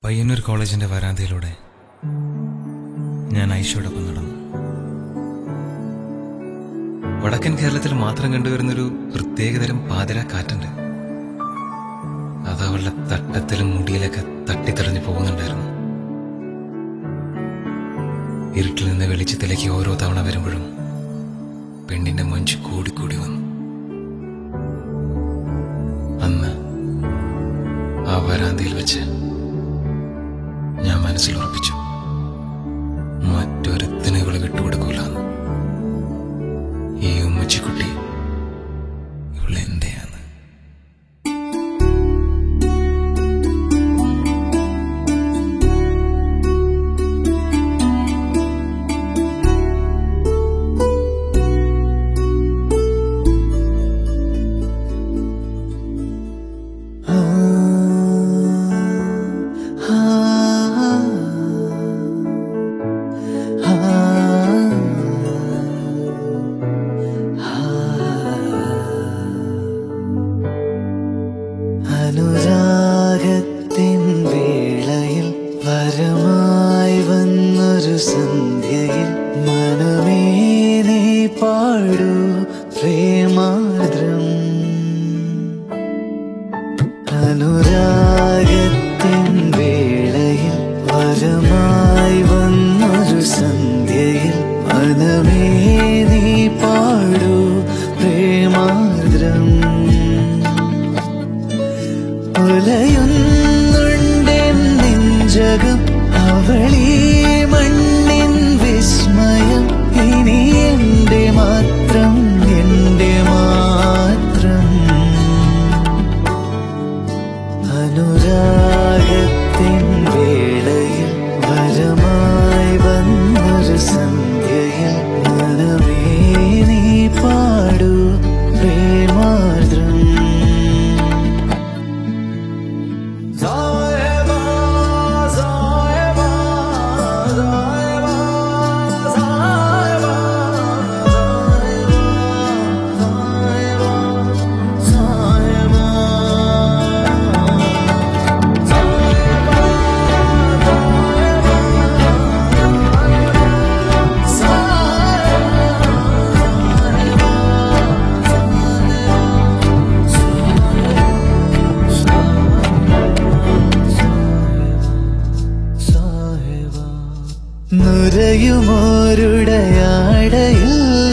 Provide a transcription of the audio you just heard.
പയ്യന്നൂർ കോളേജിന്റെ വരാന്തയിലൂടെ ഞാൻ ഐഷയോടൊപ്പം നടന്നു വടക്കൻ കേരളത്തിൽ മാത്രം കണ്ടുവരുന്നൊരു പ്രത്യേകതരം പാതിര കാറ്റുണ്ട് അത് അവളുടെ തട്ടത്തിലും മുടിയിലൊക്കെ തട്ടിത്തെറിഞ്ഞു പോകുന്നുണ്ടായിരുന്നു ഇരുട്ടിൽ നിന്ന് വെളിച്ചത്തിലേക്ക് ഓരോ തവണ വരുമ്പോഴും പെണ്ണിന്റെ മഞ്ച് കൂടിക്കൂടി വന്നു അന്ന് ആ വരാന്തയിൽ വെച്ച് ഞാൻ മനസ്സിൽ ഉറപ്പിച്ചു മറ്റൊരുത്തിന് ഇവള് വിട്ടുകൊടുക്കൂല ഈ ഉമ്മച്ചിക്കുട്ടി ഇവള് എന്റെയാണ് അനുരാഗത്തിൻ വേളയിൽ വരമായി വന്നൊരു സന്ധ്യയിൽ മനമേ നീ പാടൂ പ്രേമാദ്രം അനുരാഗത്തിൻ വേളയിൽ വരമായി വന്നൊരു സന്ധ്യയിൽ മനമേ നീ പാടൂ പ്രേമാദ്രം ഉലയുന്നുണ്ടെൻ നെഞ്ചകം അവളീ മണ്ണിൻ വിസ്മയം ഇനി എന്റെ മാത്രം എന്റെ മാത്രം അനുരാഗത്തിൻ വേളയിൽ വരമായി വന്നൊരു സന്ധ്യയിൽ മനമേ നീ പാടൂ പ്രേമാർദ്രം സായബാ സായബാ സായബാ സായബാ സായബാ നുരയുമോരുടയാടയിൽ